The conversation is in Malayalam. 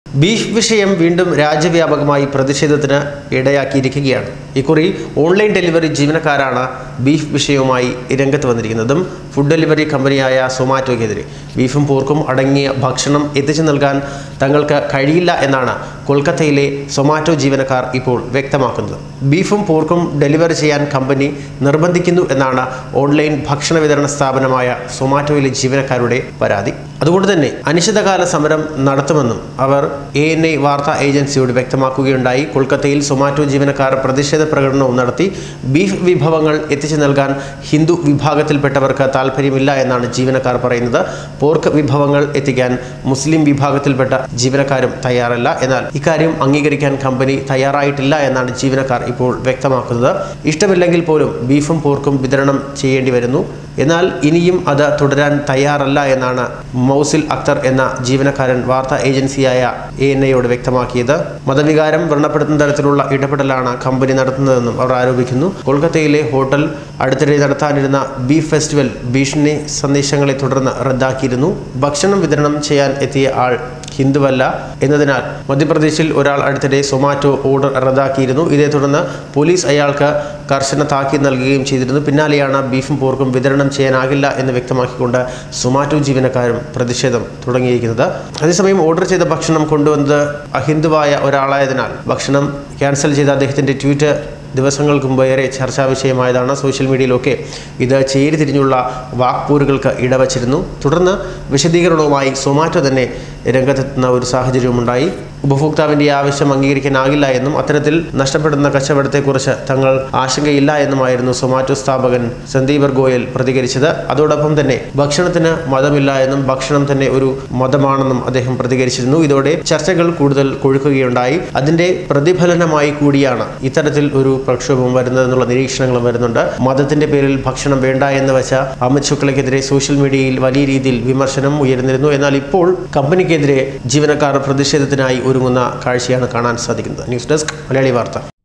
ബീഫ് വിഷയം വീണ്ടും രാജ്യവ്യാപകമായി പ്രതിഷേധത്തിന് ഇടയാക്കിയിരിക്കുകയാണ് ഇക്കുറി ഓൺലൈൻ ഡെലിവറി ജീവനക്കാരാണ് ബീഫ് വിഷയവുമായി രംഗത്ത് വന്നിരിക്കുന്നതും ഫുഡ് ഡെലിവറി കമ്പനിയായ സൊമാറ്റോയ്ക്കെതിരെ ബീഫും പോർക്കും അടങ്ങിയ ഭക്ഷണം എത്തിച്ചു നൽകാൻ തങ്ങൾക്ക് കഴിയില്ല എന്നാണ് കൊൽക്കത്തയിലെ സൊമാറ്റോ ജീവനക്കാർ ഇപ്പോൾ വ്യക്തമാക്കുന്നത് ബീഫും പോർക്കും ഡെലിവറി ചെയ്യാൻ കമ്പനി നിർബന്ധിക്കുന്നു എന്നാണ് ഓൺലൈൻ ഭക്ഷണ വിതരണ സ്ഥാപനമായ സൊമാറ്റോയിലെ ജീവനക്കാരുടെ പരാതി അതുകൊണ്ട് തന്നെ അനിശ്ചിതകാല സമരം നടത്തുമെന്നും അവർ എ എൻ ഐ വാർത്താ ഏജൻസിയോട് വ്യക്തമാക്കുകയുണ്ടായി കൊൽക്കത്തയിൽ സൊമാറ്റോ ജീവനക്കാർ പ്രതിഷേധ പ്രകടനവും നടത്തി ബീഫ് വിഭവങ്ങൾ എത്തിച്ചു നൽകാൻ ഹിന്ദു വിഭാഗത്തിൽപ്പെട്ടവർക്ക് താല്പര്യമില്ല എന്നാണ് ജീവനക്കാർ പറയുന്നത് പോർക്ക് വിഭവങ്ങൾ എത്തിക്കാൻ മുസ്ലിം വിഭാഗത്തിൽപ്പെട്ട ജീവനക്കാരും തയ്യാറല്ല എന്നാൽ ഇക്കാര്യം അംഗീകരിക്കാൻ കമ്പനി തയ്യാറായിട്ടില്ല എന്നാണ് ജീവനക്കാർ ഇപ്പോൾ വ്യക്തമാക്കുന്നത് ഇഷ്ടമില്ലെങ്കിൽ പോലും ബീഫും പോർക്കും വിതരണം ചെയ്യേണ്ടി വരുന്നു എന്നാൽ ഇനിയും അത് തുടരാൻ തയ്യാറല്ല എന്നാണ് മൗസിൽ അക്തർ എന്ന ജീവനക്കാരൻ വാർത്താ ഏജൻസിയായ എ എൻ ഐയോട് വ്യക്തമാക്കിയത് മതവികാരം വ്രണപ്പെടുത്തുന്ന തരത്തിലുള്ള ഇടപെടലാണ് കമ്പനി നടത്തുന്നതെന്നും അവർ ആരോപിക്കുന്നു കൊൽക്കത്തയിലെ ഹോട്ടൽ അടുത്തിടെ നടത്താനിരുന്ന ബീഫ് ഫെസ്റ്റിവൽ ഭീഷണി സന്ദേശങ്ങളെ തുടർന്ന് റദ്ദാക്കിയിരുന്നു ഭക്ഷണം വിതരണം ചെയ്യാൻ എത്തിയ ആൾ ഹിന്ദുവല്ല എന്നതിനാൽ മധ്യപ്രദേശിൽ ഒരാൾ അടുത്തിടെ സൊമാറ്റോ ഓർഡർ റദ്ദാക്കിയിരുന്നു ഇതേ തുടർന്ന് പോലീസ് അയാൾക്ക് കർശന താക്കീത് നൽകുകയും ചെയ്തിരുന്നു പിന്നാലെയാണ് ബീഫും പോർക്കും വിതരണം ചെയ്യാനാകില്ല എന്ന് വ്യക്തമാക്കിക്കൊണ്ട് സൊമാറ്റോ ജീവനക്കാരും പ്രതിഷേധം തുടങ്ങിയിരിക്കുന്നത് അതേസമയം ഓർഡർ ചെയ്ത ഭക്ഷണം കൊണ്ടുവന്നത് അഹിന്ദുവായ ഒരാളായതിനാൽ ഭക്ഷണം ക്യാൻസൽ ചെയ്ത അദ്ദേഹത്തിൻ്റെ ട്വീറ്റ് ദിവസങ്ങൾക്ക് മുമ്പ് ഏറെ ചർച്ചാ വിഷയമായതാണ് സോഷ്യൽ മീഡിയയിലൊക്കെ ഇത് ചേരിതിരിഞ്ഞുള്ള വാക്പോരുകൾക്ക് ഇടവച്ചിരുന്നു തുടർന്ന് വിശദീകരണവുമായി സൊമാറ്റോ തന്നെ രംഗത്തെത്തുന്ന ഒരു സാഹചര്യമുണ്ടായി ഉപഭോക്താവിൻ്റെ ആവശ്യം അംഗീകരിക്കാനാകില്ല എന്നും അത്തരത്തിൽ നഷ്ടപ്പെടുന്ന കച്ചവടത്തെക്കുറിച്ച് തങ്ങൾ ആശങ്കയില്ല എന്നുമായിരുന്നു സൊമാറ്റോ സ്ഥാപകൻ സന്ദീപർ ഗോയൽ പ്രതികരിച്ചത് അതോടൊപ്പം തന്നെ ഭക്ഷണത്തിന് മതമില്ല എന്നും ഭക്ഷണം തന്നെ ഒരു മതമാണെന്നും അദ്ദേഹം പ്രതികരിച്ചിരുന്നു ഇതോടെ ചർച്ചകൾ കൂടുതൽ കൊഴുക്കുകയുണ്ടായി അതിന്റെ പ്രതിഫലനമായി കൂടിയാണ് ഇത്തരത്തിൽ ഒരു പ്രക്ഷോഭം വരുന്നതെന്നുള്ള നിരീക്ഷണങ്ങളും വരുന്നുണ്ട് മതത്തിന്റെ പേരിൽ ഭക്ഷണം വേണ്ട എന്ന് വെച്ച അമിത് ശുക്ലയ്ക്കെതിരെ സോഷ്യൽ മീഡിയയിൽ വലിയ രീതിയിൽ വിമർശനം ഉയർന്നിരുന്നു എന്നാൽ ഇപ്പോൾ കമ്പനിക്കെതിരെ ജീവനക്കാർ പ്രതിഷേധത്തിനായി ഒരുങ്ങുന്ന കാഴ്ചയാണ് കാണാൻ സാധിക്കുന്നത് ന്യൂസ് ഡെസ്ക് മലയാളി വാർത്ത